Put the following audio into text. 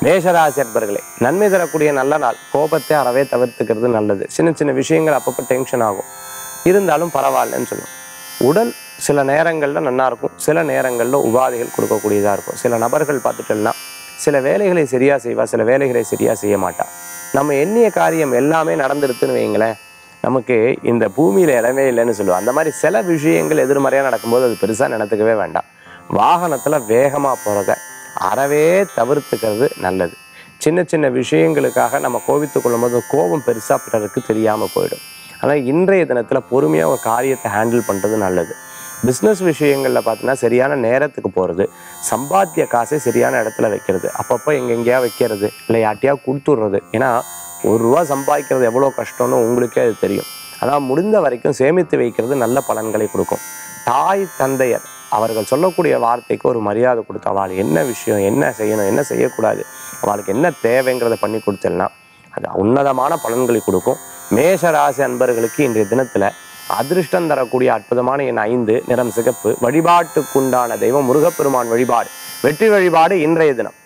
மேஷராசி அன்பர்களே நன்மை தரக்கூடிய நல்ல நாள் கோபத்தை அறவே தவிர்த்துக்கிறது நல்லது சின்ன சின்ன விஷயங்கள் அப்பப்போ டென்ஷன் ஆகும் இருந்தாலும் பரவாயில்லன்னு சொல்லுவோம் உடல் சில நேரங்களில் நல்லா இருக்கும் சில நேரங்களில் உபாதைகள் கொடுக்கக்கூடியதாக இருக்கும் சில நபர்கள் பார்த்துட்டோம்னா சில வேலைகளை சரியாக செய்வா சில வேலைகளை சரியாக செய்ய மாட்டா நம்ம எண்ணிய காரியம் எல்லாமே நடந்துருதுன்னு வைங்களேன் நமக்கு இந்த பூமியில் இடமே இல்லைன்னு சொல்லுவோம் அந்த மாதிரி சில விஷயங்கள் எதிர்மறையாக நடக்கும்போது அது பெருசாக நினைத்துக்கவே வேண்டாம் வாகனத்தில் வேகமாக போகிறத அறவே தவிர்த்துக்கிறது நல்லது சின்ன சின்ன விஷயங்களுக்காக நம்ம கோபித்துக் கொள்ளும்போது கோபம் பெருசாக பிறருக்கு தெரியாமல் போயிடும் ஆனால் இன்றைய தினத்தில் பொறுமையாக ஒரு காரியத்தை ஹேண்டில் பண்ணுறது நல்லது பிஸ்னஸ் விஷயங்களில் பார்த்தீங்கன்னா சரியான நேரத்துக்கு போகிறது சம்பாத்திய காசை சரியான இடத்துல வைக்கிறது அப்பப்போ எங்கெங்கேயா வைக்கிறது இல்லை யார்ட்டையா கொடுத்துட்றது ஏன்னா ஒரு ரூபா சம்பாதிக்கிறது எவ்வளோ கஷ்டம்னு உங்களுக்கே அது தெரியும் ஆனால் முடிந்த வரைக்கும் சேமித்து வைக்கிறது நல்ல பலன்களை கொடுக்கும் தாய் தந்தையர் அவர்கள் சொல்லக்கூடிய வார்த்தைக்கு ஒரு மரியாதை கொடுத்து அவள் என்ன விஷயம் என்ன செய்யணும் என்ன செய்யக்கூடாது அவளுக்கு என்ன தேவைங்கிறத பண்ணி கொடுத்தேன்னா அது உன்னதமான பலன்களை கொடுக்கும் மேஷ ராசி அன்பர்களுக்கு இன்றைய தினத்தில் அதிர்ஷ்டம் தரக்கூடிய அற்புதமான என் ஐந்து நிறம் சிகப்பு வழிபாட்டுக்குண்டான தெய்வம் முருகப்பெருமான் வழிபாடு வெற்றி வழிபாடு இன்றைய தினம்